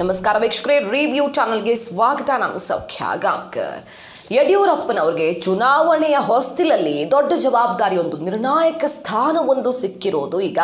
ನಮಸ್ಕಾರ ವೀಕ್ಷಕರೇ ರಿವ್ಯೂ ಚಾನಲ್ಗೆ ಸ್ವಾಗತ ನಾನು ಸೌಖ್ಯ ಗಾಂವ್ಕರ್ ಯಡಿಯೂರಪ್ಪನವ್ರಿಗೆ ಚುನಾವಣೆಯ ಹೊಸ್ತಿಲಲ್ಲಿ ದೊಡ್ಡ ಜವಾಬ್ದಾರಿ ಒಂದು ನಿರ್ಣಾಯಕ ಸ್ಥಾನವೊಂದು ಸಿಕ್ಕಿರೋದು ಈಗ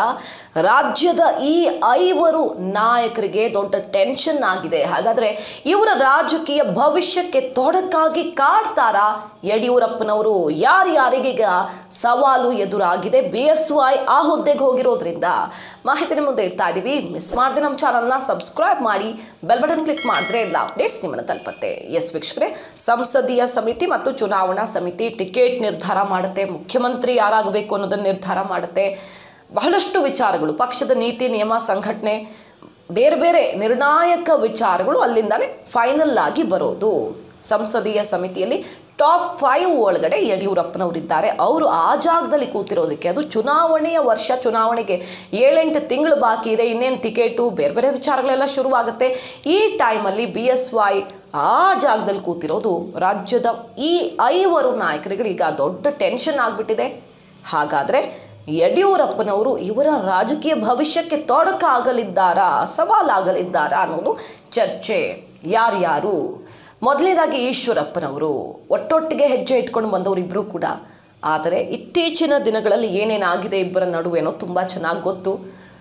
ರಾಜ್ಯದ ಈ ಐವರು ನಾಯಕರಿಗೆ ದೊಡ್ಡ ಟೆನ್ಷನ್ ಆಗಿದೆ ಹಾಗಾದ್ರೆ ಇವರ ರಾಜಕೀಯ ಭವಿಷ್ಯಕ್ಕೆ ತೊಡಕಾಗಿ ಕಾಡ್ತಾರಾ ಯಡಿಯೂರಪ್ಪನವರು ಯಾರ್ಯಾರಿಗೀಗ ಸವಾಲು ಎದುರಾಗಿದೆ ಬಿ ಎಸ್ ವೈ ಆ ಹುದ್ದೆಗೆ ಹೋಗಿರೋದ್ರಿಂದ ಮಾಹಿತಿ ನಿಮ್ಮ ಮುಂದೆ ಇಡ್ತಾ ಇದ್ದೀವಿ ಮಿಸ್ ಮಾಡದೆ ನಮ್ಮ ಚಾನಲ್ನ ಸಬ್ಸ್ಕ್ರೈಬ್ ಮಾಡಿ ಬೆಲ್ ಬಟನ್ ಕ್ಲಿಕ್ ಮಾಡಿದ್ರೆ ಎಲ್ಲ ಅಪ್ಡೇಟ್ಸ್ ನಿಮ್ಮನ್ನು ತಲುಪತ್ತೆ ಎಸ್ ವೀಕ್ಷಕರೇ ಸಂಸದೀಯ ಸಮಿತಿ ಮತ್ತು ಚುನಾವಣಾ ಸಮಿತಿ ಟಿಕೆಟ್ ನಿರ್ಧಾರ ಮಾಡುತ್ತೆ ಮುಖ್ಯಮಂತ್ರಿ ಯಾರಾಗಬೇಕು ಅನ್ನೋದನ್ನು ನಿರ್ಧಾರ ಮಾಡುತ್ತೆ ಬಹಳಷ್ಟು ವಿಚಾರಗಳು ಪಕ್ಷದ ನೀತಿ ನಿಯಮ ಸಂಘಟನೆ ಬೇರೆ ಬೇರೆ ನಿರ್ಣಾಯಕ ವಿಚಾರಗಳು ಅಲ್ಲಿಂದಾನೆ ಫೈನಲ್ ಆಗಿ ಬರೋದು ಸಂಸದೀಯ ಸಮಿತಿಯಲ್ಲಿ ಟಾಪ್ ಫೈವ್ ಒಳಗಡೆ ಯಡಿಯೂರಪ್ಪನವರಿದ್ದಾರೆ ಅವರು ಆ ಜಾಗದಲ್ಲಿ ಕೂತಿರೋದಕ್ಕೆ ಅದು ಚುನಾವಣೆಯ ವರ್ಷ ಚುನಾವಣೆಗೆ ಏಳೆಂಟು ತಿಂಗಳು ಬಾಕಿ ಇದೆ ಇನ್ನೇನು ಟಿಕೆಟು ಬೇರೆ ಬೇರೆ ವಿಚಾರಗಳೆಲ್ಲ ಶುರುವಾಗುತ್ತೆ ಈ ಟೈಮಲ್ಲಿ ಬಿ ಎಸ್ ವೈ ಆ ಜಾಗದಲ್ಲಿ ಕೂತಿರೋದು ರಾಜ್ಯದ ಈ ಐವರು ನಾಯಕರಿಗೆ ಈಗ ದೊಡ್ಡ ಟೆನ್ಷನ್ ಆಗಿಬಿಟ್ಟಿದೆ ಹಾಗಾದರೆ ಯಡಿಯೂರಪ್ಪನವರು ಇವರ ರಾಜಕೀಯ ಭವಿಷ್ಯಕ್ಕೆ ತೊಡಕಾಗಲಿದ್ದಾರಾ ಸವಾಲಾಗಲಿದ್ದಾರಾ ಅನ್ನೋದು ಚರ್ಚೆ ಯಾರ್ಯಾರು ಮೊದಲನೇದಾಗಿ ಈಶ್ವರಪ್ಪನವರು ಒಟ್ಟೊಟ್ಟಿಗೆ ಹೆಜ್ಜೆ ಇಟ್ಕೊಂಡು ಬಂದವರು ಇಬ್ಬರು ಕೂಡ ಆದರೆ ಇತ್ತೀಚಿನ ದಿನಗಳಲ್ಲಿ ಏನೇನಾಗಿದೆ ಇಬ್ಬರ ನಡುವೆನೋ ತುಂಬ ಚೆನ್ನಾಗಿ ಗೊತ್ತು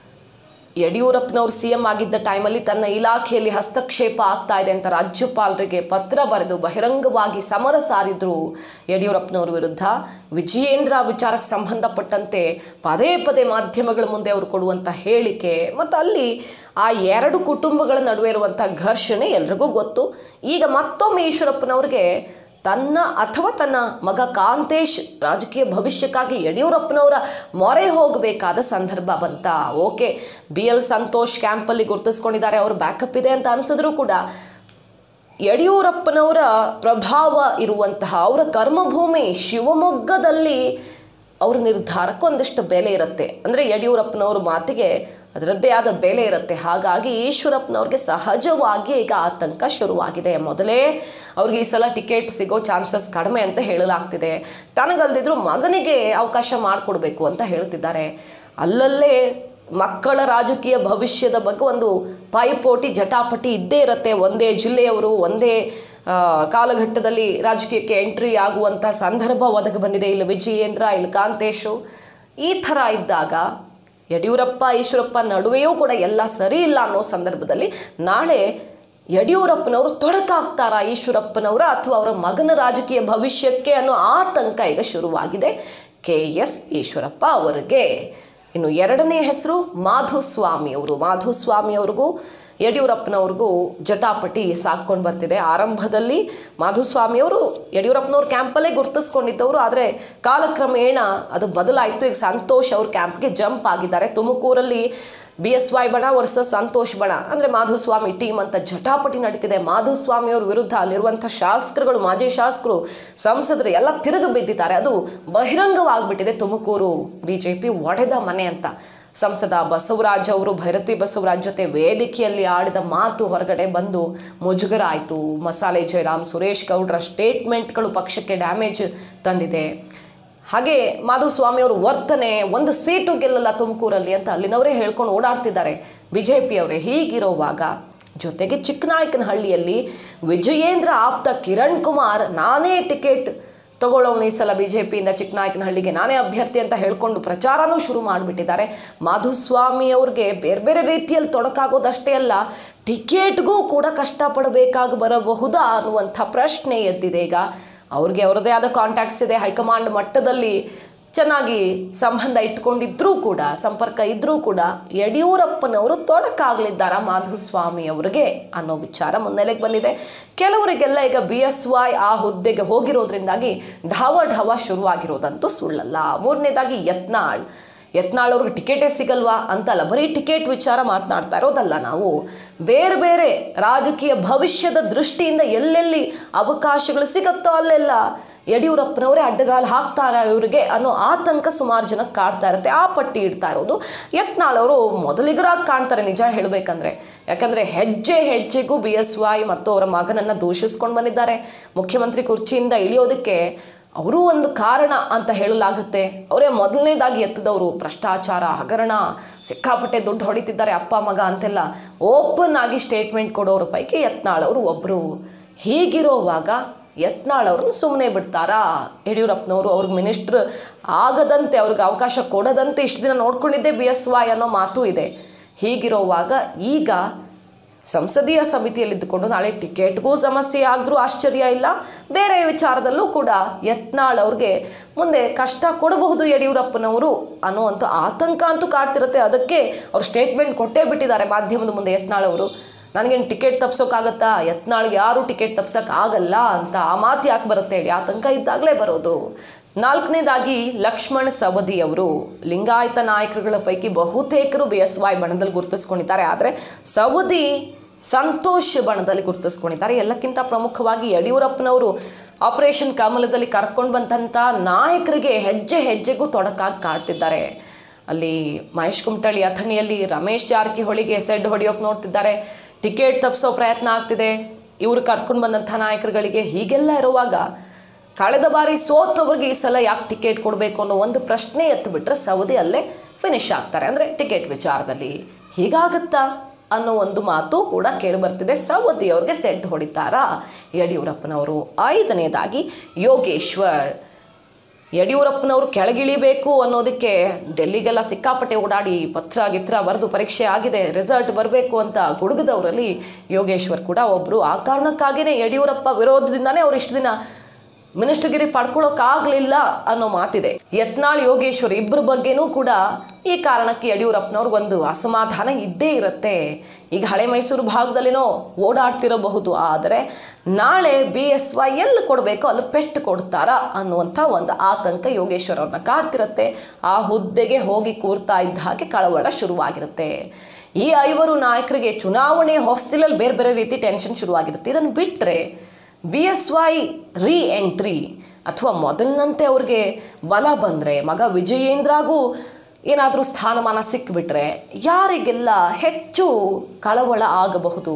ಯಡಿಯೂರಪ್ಪನವರು ಸಿ ಎಂ ಆಗಿದ್ದ ಟೈಮಲ್ಲಿ ತನ್ನ ಇಲಾಖೆಯಲ್ಲಿ ಹಸ್ತಕ್ಷೇಪ ಆಗ್ತಾ ಇದೆ ಅಂತ ರಾಜ್ಯಪಾಲರಿಗೆ ಪತ್ರ ಬರೆದು ಬಹಿರಂಗವಾಗಿ ಸಮರ ಸಾರಿದ್ರು ಯಡಿಯೂರಪ್ಪನವ್ರ ವಿರುದ್ಧ ವಿಜಯೇಂದ್ರ ವಿಚಾರಕ್ಕೆ ಸಂಬಂಧಪಟ್ಟಂತೆ ಪದೇ ಪದೇ ಮಾಧ್ಯಮಗಳ ಮುಂದೆ ಅವರು ಕೊಡುವಂಥ ಹೇಳಿಕೆ ಮತ್ತು ಅಲ್ಲಿ ಆ ಎರಡು ಕುಟುಂಬಗಳ ನಡುವೆ ಇರುವಂಥ ಘರ್ಷಣೆ ಎಲ್ರಿಗೂ ಗೊತ್ತು ಈಗ ಮತ್ತೊಮ್ಮೆ ಈಶ್ವರಪ್ಪನವ್ರಿಗೆ ತನ್ನ ಅಥವಾ ತನ್ನ ಮಗ ಕಾಂತೇಶ್ ರಾಜಕೀಯ ಭವಿಷ್ಯಕ್ಕಾಗಿ ಯಡಿಯೂರಪ್ಪನವರ ಮೊರೆ ಹೋಗಬೇಕಾದ ಸಂದರ್ಭ ಬಂತ ಓಕೆ ಬಿ ಎಲ್ ಸಂತೋಷ್ ಕ್ಯಾಂಪಲ್ಲಿ ಗುರುತಿಸ್ಕೊಂಡಿದ್ದಾರೆ ಅವ್ರ ಬ್ಯಾಕಪ್ ಇದೆ ಅಂತ ಅನಿಸಿದ್ರು ಕೂಡ ಯಡಿಯೂರಪ್ಪನವರ ಪ್ರಭಾವ ಇರುವಂತಹ ಅವರ ಕರ್ಮಭೂಮಿ ಶಿವಮೊಗ್ಗದಲ್ಲಿ ಅವ್ರ ನಿರ್ಧಾರಕ್ಕೆ ಒಂದಿಷ್ಟು ಬೆಲೆ ಇರುತ್ತೆ ಅಂದರೆ ಯಡಿಯೂರಪ್ಪನವ್ರ ಮಾತಿಗೆ ಅದರದ್ದೇ ಆದ ಬೆಲೆ ಇರುತ್ತೆ ಹಾಗಾಗಿ ಈಶ್ವರಪ್ಪನವ್ರಿಗೆ ಸಹಜವಾಗಿ ಈಗ ಆತಂಕ ಶುರುವಾಗಿದೆ ಮೊದಲೇ ಅವ್ರಿಗೆ ಈ ಸಲ ಟಿಕೆಟ್ ಸಿಗೋ ಚಾನ್ಸಸ್ ಕಡಿಮೆ ಅಂತ ಹೇಳಲಾಗ್ತಿದೆ ತನಗಲ್ದಿದ್ರು ಮಗನಿಗೆ ಅವಕಾಶ ಮಾಡಿಕೊಡ್ಬೇಕು ಅಂತ ಹೇಳ್ತಿದ್ದಾರೆ ಅಲ್ಲಲ್ಲೇ ಮಕ್ಕಳ ರಾಜಕೀಯ ಭವಿಷ್ಯದ ಬಗ್ಗೆ ಒಂದು ಪೈಪೋಟಿ ಜಟಾಪಟಿ ಇದ್ದೇ ಇರುತ್ತೆ ಒಂದೇ ಜಿಲ್ಲೆಯವರು ಒಂದೇ ಆ, ಕಾಲಘಟ್ಟದಲ್ಲಿ ರಾಜಕೀಯಕ್ಕೆ ಎಂಟ್ರಿ ಆಗುವಂಥ ಸಂದರ್ಭ ಒದಗಿ ಬಂದಿದೆ ಇಲ್ಲಿ ವಿಜಯೇಂದ್ರ ಇಲ್ಲಿ ಕಾಂತೇಶು ಈ ಥರ ಇದ್ದಾಗ ಯಡಿಯೂರಪ್ಪ ಈಶ್ವರಪ್ಪ ನಡುವೆಯೂ ಕೂಡ ಎಲ್ಲ ಸರಿ ಇಲ್ಲ ಅನ್ನೋ ಸಂದರ್ಭದಲ್ಲಿ ನಾಳೆ ಯಡಿಯೂರಪ್ಪನವರು ತೊಡಕಾಗ್ತಾರಾ ಈಶ್ವರಪ್ಪನವರ ಅಥವಾ ಅವರ ಮಗನ ರಾಜಕೀಯ ಭವಿಷ್ಯಕ್ಕೆ ಅನ್ನೋ ಆತಂಕ ಈಗ ಶುರುವಾಗಿದೆ ಕೆ ಎಸ್ ಈಶ್ವರಪ್ಪ ಅವರಿಗೆ ಇನ್ನು ಎರಡನೇ ಹೆಸರು ಮಾಧುಸ್ವಾಮಿ ಅವರು ಮಾಧುಸ್ವಾಮಿ ಅವ್ರಿಗೂ ಯಡಿಯೂರಪ್ಪನವ್ರಿಗೂ ಜಟಾಪಟಿ ಸಾಕ್ಕೊಂಡು ಬರ್ತಿದೆ ಆರಂಭದಲ್ಲಿ ಮಾಧುಸ್ವಾಮಿಯವರು ಯಡಿಯೂರಪ್ಪನವ್ರ ಕ್ಯಾಂಪಲ್ಲೇ ಗುರುತಿಸ್ಕೊಂಡಿದ್ದವರು ಆದರೆ ಕಾಲಕ್ರಮೇಣ ಅದು ಬದಲಾಯಿತು ಈಗ ಸಂತೋಷ್ ಅವ್ರ ಕ್ಯಾಂಪ್ಗೆ ಜಂಪ್ ಆಗಿದ್ದಾರೆ ತುಮಕೂರಲ್ಲಿ ಬಿ ಎಸ್ ವೈ ಬಣ ವರ್ಸಸ್ ಸಂತೋಷ್ ಬಣ ಅಂದರೆ ಮಾಧುಸ್ವಾಮಿ ಟೀಮ್ ಅಂತ ಜಟಾಪಟಿ ನಡೀತಿದೆ ಮಾಧುಸ್ವಾಮಿ ಅವ್ರ ವಿರುದ್ಧ ಅಲ್ಲಿರುವಂಥ ಶಾಸಕರುಗಳು ಮಾಜಿ ಶಾಸಕರು ಸಂಸದರು ಎಲ್ಲ ತಿರುಗಿ ಬಿದ್ದಿದ್ದಾರೆ ಅದು ಬಹಿರಂಗವಾಗ್ಬಿಟ್ಟಿದೆ ತುಮಕೂರು ಬಿ ಜೆ ಪಿ ಒಡೆದ ಮನೆ ಅಂತ ಸಂಸದ ಬಸವರಾಜ್ ಅವರು ಭೈರತಿ ಬಸವರಾಜ್ ಜೊತೆ ವೇದಿಕೆಯಲ್ಲಿ ಆಡಿದ ಮಾತು ಹೊರಗಡೆ ಬಂದು ಮುಜುಗರ ಆಯಿತು ಮಸಾಲೆ ಜಯರಾಮ್ ಸುರೇಶ್ ಗೌಡ್ರ ಸ್ಟೇಟ್ಮೆಂಟ್ಗಳು ಪಕ್ಷಕ್ಕೆ ಡ್ಯಾಮೇಜ್ ತಂದಿದೆ ಹಾಗೆ ಮಾಧುಸ್ವಾಮಿ ಅವರು ವರ್ತನೆ ಒಂದು ಸೀಟು ಗೆಲ್ಲಲ್ಲ ತುಮಕೂರಲ್ಲಿ ಅಂತ ಅಲ್ಲಿನವರೇ ಹೇಳ್ಕೊಂಡು ಓಡಾಡ್ತಿದ್ದಾರೆ ಬಿ ಜೆ ಪಿಯವರೇ ಹೀಗಿರೋವಾಗ ಜೊತೆಗೆ ಚಿಕ್ಕನಾಯಕನಹಳ್ಳಿಯಲ್ಲಿ ವಿಜಯೇಂದ್ರ ಆಪ್ತ ಕಿರಣ್ ಕುಮಾರ್ ನಾನೇ ಟಿಕೆಟ್ ತಗೊಳ್ಳೋನು ಈ ಸಲ ಬಿ ಜೆ ಪಿಯಿಂದ ಚಿಕ್ಕನಾಯಕನಹಳ್ಳಿಗೆ ನಾನೇ ಅಭ್ಯರ್ಥಿ ಅಂತ ಹೇಳ್ಕೊಂಡು ಪ್ರಚಾರನೂ ಶುರು ಮಾಡಿಬಿಟ್ಟಿದ್ದಾರೆ ಮಾಧುಸ್ವಾಮಿ ಅವ್ರಿಗೆ ಬೇರೆ ಬೇರೆ ರೀತಿಯಲ್ಲಿ ತೊಡಕಾಗೋದಷ್ಟೇ ಅಲ್ಲ ಟಿಕೆಟ್ಗೂ ಕೂಡ ಕಷ್ಟಪಡಬೇಕಾಗಿ ಬರಬಹುದಾ ಅನ್ನುವಂಥ ಪ್ರಶ್ನೆ ಎದ್ದಿದೆ ಈಗ ಅವ್ರಿಗೆ ಅವರದೇ ಆದ ಕಾಂಟ್ಯಾಕ್ಟ್ಸ್ ಇದೆ ಹೈಕಮಾಂಡ್ ಮಟ್ಟದಲ್ಲಿ ಚೆನ್ನಾಗಿ ಸಂಬಂಧ ಇಟ್ಕೊಂಡಿದ್ರೂ ಕೂಡ ಸಂಪರ್ಕ ಇದ್ರೂ ಕೂಡ ಯಡಿಯೂರಪ್ಪನವರು ತೊಡಕಾಗಲಿದ್ದಾರ ಮಾಧುಸ್ವಾಮಿ ಅವರಿಗೆ ಅನ್ನೋ ವಿಚಾರ ಮುನ್ನೆಲೆಗೆ ಬಂದಿದೆ ಕೆಲವರಿಗೆಲ್ಲ ಈಗ ಬಿ ಎಸ್ ವೈ ಆ ಹುದ್ದೆಗೆ ಹೋಗಿರೋದ್ರಿಂದಾಗಿ ಢವ ಢವ ಶುರುವಾಗಿರೋದಂತೂ ಸುಳ್ಳಲ್ಲ ಮೂರನೇದಾಗಿ ಯತ್ನಾಳ್ ಯತ್ನಾಳ್ ಅವ್ರಿಗೆ ಟಿಕೆಟೇ ಸಿಗಲ್ವಾ ಅಂತಲ್ಲ ಬರೀ ಟಿಕೆಟ್ ವಿಚಾರ ಮಾತನಾಡ್ತಾ ಇರೋದಲ್ಲ ನಾವು ಬೇರೆ ಬೇರೆ ರಾಜಕೀಯ ಭವಿಷ್ಯದ ದೃಷ್ಟಿಯಿಂದ ಎಲ್ಲೆಲ್ಲಿ ಅವಕಾಶಗಳು ಸಿಗುತ್ತೋ ಅಲ್ಲೆಲ್ಲ ಯಡಿಯೂರಪ್ಪನವರೇ ಅಡ್ಡಗಾಲು ಹಾಕ್ತಾರ ಇವರಿಗೆ ಅನ್ನೋ ಆತಂಕ ಸುಮಾರು ಜನಕ್ಕೆ ಕಾಡ್ತಾ ಇರುತ್ತೆ ಆ ಪಟ್ಟಿ ಇಡ್ತಾ ಇರೋದು ಯತ್ನಾಳ್ ಅವರು ಮೊದಲಿಗರಾಗಿ ಕಾಣ್ತಾರೆ ನಿಜ ಹೇಳಬೇಕಂದ್ರೆ ಯಾಕಂದರೆ ಹೆಜ್ಜೆ ಹೆಜ್ಜೆಗೂ ಬಿ ಎಸ್ ವೈ ಮತ್ತು ಅವರ ಮಗನನ್ನು ದೂಷಿಸ್ಕೊಂಡು ಬಂದಿದ್ದಾರೆ ಮುಖ್ಯಮಂತ್ರಿ ಕುರ್ಚಿಯಿಂದ ಇಳಿಯೋದಕ್ಕೆ ಅವರೂ ಒಂದು ಕಾರಣ ಅಂತ ಹೇಳಲಾಗುತ್ತೆ ಅವರೇ ಮೊದಲನೇದಾಗಿ ಎತ್ತಿದವರು ಭ್ರಷ್ಟಾಚಾರ ಹಗರಣ ಸಿಕ್ಕಾಪಟ್ಟೆ ದುಡ್ಡು ಹೊಡಿತಿದ್ದಾರೆ ಅಪ್ಪ ಮಗ ಅಂತೆಲ್ಲ ಓಪನ್ ಆಗಿ ಸ್ಟೇಟ್ಮೆಂಟ್ ಕೊಡೋರ ಪೈಕಿ ಯತ್ನಾಳ್ ಅವರು ಒಬ್ಬರು ಹೀಗಿರೋವಾಗ ಯತ್ನಾಳ್ ಅವ್ರನ್ನ ಸುಮ್ಮನೆ ಬಿಡ್ತಾರಾ ಯಡಿಯೂರಪ್ಪನವರು ಅವ್ರಿಗೆ ಮಿನಿಸ್ಟ್ರ್ ಆಗದಂತೆ ಅವ್ರಿಗೆ ಅವಕಾಶ ಕೊಡದಂತೆ ಇಷ್ಟು ದಿನ ನೋಡ್ಕೊಂಡಿದ್ದೆ ಬಿ ಎಸ್ ವೈ ಅನ್ನೋ ಮಾತು ಇದೆ ಹೀಗಿರೋವಾಗ ಈಗ ಸಂಸದೀಯ ಸಮಿತಿಯಲ್ಲಿದ್ದುಕೊಂಡು ನಾಳೆ ಟಿಕೆಟ್ಗೂ ಸಮಸ್ಯೆ ಆದರೂ ಆಶ್ಚರ್ಯ ಇಲ್ಲ ಬೇರೆ ವಿಚಾರದಲ್ಲೂ ಕೂಡ ಯತ್ನಾಳ್ ಅವ್ರಿಗೆ ಮುಂದೆ ಕಷ್ಟ ಕೊಡಬಹುದು ಯಡಿಯೂರಪ್ಪನವರು ಅನ್ನುವಂಥ ಆತಂಕ ಅಂತೂ ಕಾಡ್ತಿರುತ್ತೆ ಅದಕ್ಕೆ ಅವ್ರು ಸ್ಟೇಟ್ಮೆಂಟ್ ಕೊಟ್ಟೇ ಬಿಟ್ಟಿದ್ದಾರೆ ಮಾಧ್ಯಮದ ಮುಂದೆ ಯತ್ನಾಳ್ ಅವರು ನನಗೇನು ಟಿಕೆಟ್ ತಪ್ಸೋಕ್ಕಾಗತ್ತಾ ಯತ್ನಾಳ್ಗೆ ಯಾರೂ ಟಿಕೆಟ್ ತಪ್ಸೋಕೆ ಆಗಲ್ಲ ಅಂತ ಆ ಮಾತು ಯಾಕೆ ಬರುತ್ತೆ ಹೇಳಿ ಆತಂಕ ಇದ್ದಾಗಲೇ ಬರೋದು ನಾಲ್ಕನೇದಾಗಿ ಲಕ್ಷ್ಮಣ್ ಸವದಿ ಅವರು ಲಿಂಗಾಯತ ನಾಯಕರುಗಳ ಪೈಕಿ ಬಹುತೇಕರು ಬಿ ಎಸ್ ವೈ ಬಣದಲ್ಲಿ ಗುರುತಿಸ್ಕೊಂಡಿದ್ದಾರೆ ಆದರೆ ಸವದಿ ಸಂತೋಷ್ ಬಣದಲ್ಲಿ ಗುರುತಿಸ್ಕೊಂಡಿದ್ದಾರೆ ಎಲ್ಲಕ್ಕಿಂತ ಪ್ರಮುಖವಾಗಿ ಯಡಿಯೂರಪ್ಪನವರು ಆಪರೇಷನ್ ಕಮಲದಲ್ಲಿ ಕರ್ಕೊಂಡು ಬಂದಂಥ ನಾಯಕರಿಗೆ ಹೆಜ್ಜೆ ಹೆಜ್ಜೆಗೂ ತೊಡಕಾಗಿ ಕಾಡ್ತಿದ್ದಾರೆ ಅಲ್ಲಿ ಮಹೇಶ್ ಕುಮಟಳ್ಳಿ ಅಥಣಿಯಲ್ಲಿ ರಮೇಶ್ ಜಾರಕಿಹೊಳಿಗೆ ಸೆಡ್ ಹೊಡೆಯೋಕೆ ನೋಡ್ತಿದ್ದಾರೆ ಟಿಕೆಟ್ ತಪ್ಪಿಸೋ ಪ್ರಯತ್ನ ಆಗ್ತಿದೆ ಇವರು ಕರ್ಕೊಂಡು ಬಂದಂಥ ನಾಯಕರುಗಳಿಗೆ ಹೀಗೆಲ್ಲ ಇರುವಾಗ ಕಳೆದ ಬಾರಿ ಸೋತವ್ರಿಗೆ ಈ ಸಲ ಯಾಕೆ ಟಿಕೆಟ್ ಕೊಡಬೇಕು ಅನ್ನೋ ಒಂದು ಪ್ರಶ್ನೆ ಎತ್ತಿಬಿಟ್ರೆ ಸೌದಿ ಅಲ್ಲೇ ಫಿನಿಶ್ ಆಗ್ತಾರೆ ಅಂದರೆ ಟಿಕೆಟ್ ವಿಚಾರದಲ್ಲಿ ಹೀಗಾಗತ್ತಾ ಅನ್ನೋ ಒಂದು ಮಾತು ಕೂಡ ಕೇಳಿಬರ್ತಿದೆ ಸವದಿ ಅವ್ರಿಗೆ ಸೆಟ್ ಹೊಡಿತಾರಾ ಯಡಿಯೂರಪ್ಪನವರು ಐದನೇದಾಗಿ ಯೋಗೇಶ್ವರ್ ಯಡಿಯೂರಪ್ಪನವರು ಕೆಳಗಿಳಿಬೇಕು ಅನ್ನೋದಕ್ಕೆ ಡೆಲ್ಲಿಗೆಲ್ಲ ಸಿಕ್ಕಾಪಟ್ಟೆ ಓಡಾಡಿ ಪತ್ರ ಗಿತ್ರ ಬರೆದು ಪರೀಕ್ಷೆ ಆಗಿದೆ ರಿಸಲ್ಟ್ ಬರಬೇಕು ಅಂತ ಗುಡುಗದವರಲ್ಲಿ ಯೋಗೇಶ್ವರ್ ಕೂಡ ಒಬ್ಬರು ಆ ಕಾರಣಕ್ಕಾಗಿಯೇ ಯಡಿಯೂರಪ್ಪ ವಿರೋಧದಿಂದಾನೇ ಅವ್ರು ಇಷ್ಟು ದಿನ ಮಿನಿಸ್ಟರ್ಗಿರಿ ಪಡ್ಕೊಳ್ಳೋಕ್ಕಾಗಲಿಲ್ಲ ಅನ್ನೋ ಮಾತಿದೆ ಯತ್ನಾಳ್ ಯೋಗೇಶ್ವರ್ ಇಬ್ಬರ ಬಗ್ಗೆನೂ ಕೂಡ ಈ ಕಾರಣಕ್ಕೆ ಯಡಿಯೂರಪ್ಪನವ್ರಿಗೊಂದು ಅಸಮಾಧಾನ ಇದ್ದೇ ಇರುತ್ತೆ ಈಗ ಹಳೆ ಮೈಸೂರು ಭಾಗದಲ್ಲಿನೋ ಓಡಾಡ್ತಿರಬಹುದು ಆದರೆ ನಾಳೆ ಬಿ ಎಸ್ ವೈ ಎಲ್ಲಿ ಕೊಡಬೇಕು ಅಲ್ಲಿ ಪೆಟ್ಟು ಕೊಡ್ತಾರಾ ಅನ್ನುವಂಥ ಒಂದು ಆತಂಕ ಯೋಗೇಶ್ವರ್ ಅವ್ರನ್ನ ಕಾಡ್ತಿರುತ್ತೆ ಆ ಹುದ್ದೆಗೆ ಹೋಗಿ ಕೂರ್ತಾ ಇದ್ದ ಹಾಗೆ ಕಳವಳ ಶುರುವಾಗಿರುತ್ತೆ ಈ ಐವರು ನಾಯಕರಿಗೆ ಚುನಾವಣೆ ಹಾಸ್ಟೆಲಲ್ಲಿ ಬೇರೆ ಬೇರೆ ರೀತಿ ಟೆನ್ಷನ್ ಶುರುವಾಗಿರುತ್ತೆ ಇದನ್ನು ಬಿಟ್ಟರೆ B S Y re entry ಅಥವಾ ಮೊದಲಿನಂತೆ ಅವ್ರಿಗೆ ಬಲ ಬಂದರೆ ಮಗ ವಿಜಯೇಂದ್ರಾಗೂ ಏನಾದರೂ ಸ್ಥಾನಮಾನ ಸಿಕ್ಕಿಬಿಟ್ರೆ ಯಾರಿಗೆಲ್ಲ ಹೆಚ್ಚು ಕಳವಳ ಆಗಬಹುದು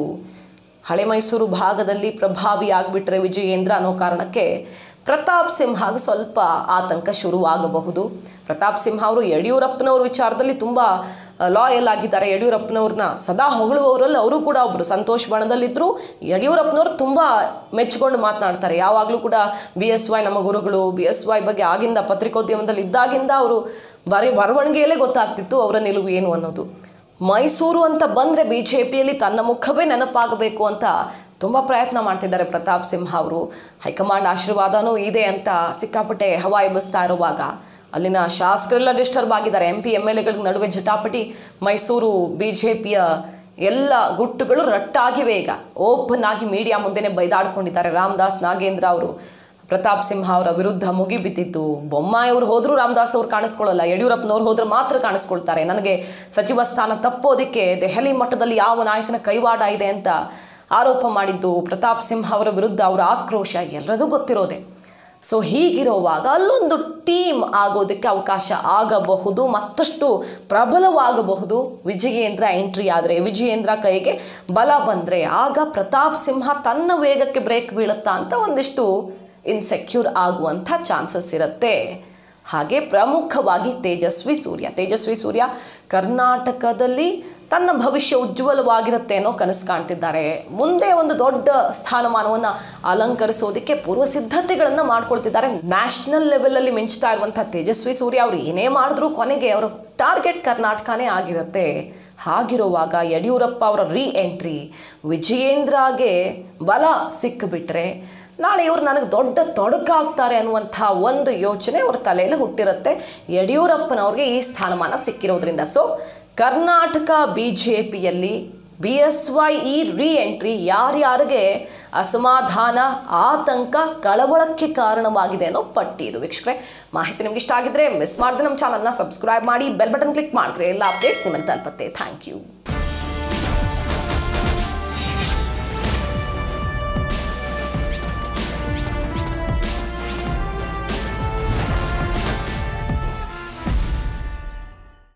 ಹಳೆ ಮೈಸೂರು ಭಾಗದಲ್ಲಿ ಪ್ರಭಾವಿ ಆಗಿಬಿಟ್ರೆ ವಿಜಯೇಂದ್ರ ಅನ್ನೋ ಕಾರಣಕ್ಕೆ ಪ್ರತಾಪ್ ಸಿಂಹಗೆ ಸ್ವಲ್ಪ ಆತಂಕ ಶುರುವಾಗಬಹುದು ಪ್ರತಾಪ್ ಸಿಂಹ ಅವರು ಯಡಿಯೂರಪ್ಪನವ್ರ ವಿಚಾರದಲ್ಲಿ ತುಂಬ ಲಾಯಲ್ ಆಗಿದ್ದಾರೆ ಯಡಿಯೂರಪ್ಪನವ್ರನ್ನ ಸದಾ ಹೊಗಳುವವರಲ್ಲಿ ಅವರು ಕೂಡ ಒಬ್ಬರು ಸಂತೋಷ್ ಬಣದಲ್ಲಿದ್ದರು ಯಡಿಯೂರಪ್ಪನವ್ರು ತುಂಬ ಮೆಚ್ಚಿಕೊಂಡು ಮಾತನಾಡ್ತಾರೆ ಯಾವಾಗಲೂ ಕೂಡ ಬಿ ಎಸ್ ವೈ ನಮ್ಮ ಗುರುಗಳು ಬಿ ಎಸ್ ವೈ ಬಗ್ಗೆ ಆಗಿಂದ ಪತ್ರಿಕೋದ್ಯಮದಲ್ಲಿ ಇದ್ದಾಗಿಂದ ಅವರು ಬರೀ ಬರವಣಿಗೆಯಲ್ಲೇ ಗೊತ್ತಾಗ್ತಿತ್ತು ಅವರ ನಿಲುವು ಏನು ಅನ್ನೋದು ಮೈಸೂರು ಅಂತ ಬಂದರೆ ಬಿ ಜೆ ಪಿಯಲ್ಲಿ ತನ್ನ ಮುಖವೇ ನೆನಪಾಗಬೇಕು ಅಂತ ತುಂಬ ಪ್ರಯತ್ನ ಮಾಡ್ತಿದ್ದಾರೆ ಪ್ರತಾಪ್ ಸಿಂಹ ಅವರು ಹೈಕಮಾಂಡ್ ಆಶೀರ್ವಾದನೂ ಇದೆ ಅಂತ ಸಿಕ್ಕಾಪಟ್ಟೆ ಹವಾ ಎಬ್ಬಿಸ್ತಾ ಇರುವಾಗ ಅಲ್ಲಿನ ಶಾಸಕರೆಲ್ಲ ಡಿಸ್ಟರ್ಬ್ ಆಗಿದ್ದಾರೆ ಎಂ ಪಿ ಎಮ್ ಎಲ್ ಎಗಳ ನಡುವೆ ಜಟಾಪಟಿ ಮೈಸೂರು ಬಿ ಜೆ ಪಿಯ ಎಲ್ಲ ಗುಟ್ಟುಗಳು ರಟ್ಟಾಗಿವೆ ಈಗ ಓಪನ್ ಆಗಿ ಮೀಡಿಯಾ ಮುಂದೆನೆ ಬೈದಾಡ್ಕೊಂಡಿದ್ದಾರೆ ರಾಮದಾಸ್ ನಾಗೇಂದ್ರ ಅವರು ಪ್ರತಾಪ್ ಸಿಂಹ ಅವರ ವಿರುದ್ಧ ಮುಗಿಬಿದ್ದಿದ್ದು ಬೊಮ್ಮಾಯಿ ಅವರು ಹೋದರೂ ರಾಮದಾಸ್ ಅವ್ರು ಕಾಣಿಸ್ಕೊಳ್ಳಲ್ಲ ಯಡಿಯೂರಪ್ಪನವ್ರು ಹೋದ್ರೆ ಮಾತ್ರ ಕಾಣಿಸ್ಕೊಳ್ತಾರೆ ನನಗೆ ಸಚಿವ ಸ್ಥಾನ ತಪ್ಪೋದಕ್ಕೆ ದೆಹಲಿ ಮಟ್ಟದಲ್ಲಿ ಯಾವ ನಾಯಕನ ಕೈವಾಡ ಇದೆ ಅಂತ ಆರೋಪ ಮಾಡಿದ್ದು ಪ್ರತಾಪ್ ಸಿಂಹ ಅವರ ವಿರುದ್ಧ ಅವರ ಆಕ್ರೋಶ ಎಲ್ಲರದೂ ಗೊತ್ತಿರೋದೆ ಸೊ ಹೀಗಿರುವಾಗ ಅಲ್ಲೊಂದು ಟೀಮ್ ಆಗೋದಕ್ಕೆ ಅವಕಾಶ ಆಗಬಹುದು ಮತ್ತಷ್ಟು ಪ್ರಬಲವಾಗಬಹುದು ವಿಜಯೇಂದ್ರ ಎಂಟ್ರಿ ಆದರೆ ವಿಜಯೇಂದ್ರ ಕೈಗೆ ಬಲ ಬಂದರೆ ಆಗ ಪ್ರತಾಪ್ ಸಿಂಹ ತನ್ನ ವೇಗಕ್ಕೆ ಬ್ರೇಕ್ ಬೀಳುತ್ತಾ ಅಂತ ಒಂದಿಷ್ಟು ಇನ್ಸೆಕ್ಯೂರ್ ಆಗುವಂಥ ಚಾನ್ಸಸ್ ಇರುತ್ತೆ ಹಾಗೆ ಪ್ರಮುಖವಾಗಿ ತೇಜಸ್ವಿ ಸೂರ್ಯ ತೇಜಸ್ವಿ ಸೂರ್ಯ ಕರ್ನಾಟಕದಲ್ಲಿ ತನ್ನ ಭವಿಷ್ಯ ಉಜ್ವಲವಾಗಿರುತ್ತೆ ಅನ್ನೋ ಕನಸು ಕಾಣ್ತಿದ್ದಾರೆ ಮುಂದೆ ಒಂದು ದೊಡ್ಡ ಸ್ಥಾನಮಾನವನ್ನು ಅಲಂಕರಿಸೋದಕ್ಕೆ ಪೂರ್ವ ಸಿದ್ಧತೆಗಳನ್ನು ಮಾಡ್ಕೊಳ್ತಿದ್ದಾರೆ ನ್ಯಾಷನಲ್ ಲೆವೆಲಲ್ಲಿ ಮಿಂಚ್ತಾ ಇರುವಂಥ ತೇಜಸ್ವಿ ಸೂರ್ಯ ಅವರು ಏನೇ ಮಾಡಿದ್ರೂ ಕೊನೆಗೆ ಅವರು ಟಾರ್ಗೆಟ್ ಕರ್ನಾಟಕನೇ ಆಗಿರುತ್ತೆ ಹಾಗಿರುವಾಗ ಯಡಿಯೂರಪ್ಪ ಅವರ ರೀ ಎಂಟ್ರಿ ವಿಜಯೇಂದ್ರಗೆ ಬಲ ಸಿಕ್ಕಿಬಿಟ್ರೆ ನಾಳೆ ಇವರು ನನಗೆ ದೊಡ್ಡ ತೊಡಕಾಗ್ತಾರೆ ಅನ್ನುವಂಥ ಒಂದು ಯೋಚನೆ ಅವ್ರ ತಲೆಯಲ್ಲಿ ಹುಟ್ಟಿರುತ್ತೆ ಯಡಿಯೂರಪ್ಪನವ್ರಿಗೆ ಈ ಸ್ಥಾನಮಾನ ಸಿಕ್ಕಿರೋದ್ರಿಂದ ಸೊ ಕರ್ನಾಟಕ ಬಿ ಜೆ ಪಿಯಲ್ಲಿ ಬಿ ಎಸ್ ವೈ ಈ ರೀ ಎಂಟ್ರಿ ಯಾರ್ಯಾರಿಗೆ ಅಸಮಾಧಾನ ಆತಂಕ ಕಳವಳಕ್ಕೆ ಕಾರಣವಾಗಿದೆ ಅನ್ನೋ ಪಟ್ಟಿ ಇದು ವೀಕ್ಷಕರೇ ಮಾಹಿತಿ ನಿಮ್ಗೆ ಇಷ್ಟ ಆಗಿದ್ರೆ ಮಿಸ್ ಮಾಡಿದ್ರೆ ನಮ್ಮ ಚಾನಲ್ನ ಸಬ್ಸ್ಕ್ರೈಬ್ ಮಾಡಿ ಬೆಲ್ ಬಟನ್ ಕ್ಲಿಕ್ ಮಾಡಿದ್ರೆ ಎಲ್ಲ ಅಪ್ಡೇಟ್ಸ್ ನಿಮ್ಮನ್ನು ತಲುಪತ್ತೆ ಥ್ಯಾಂಕ್ ಯು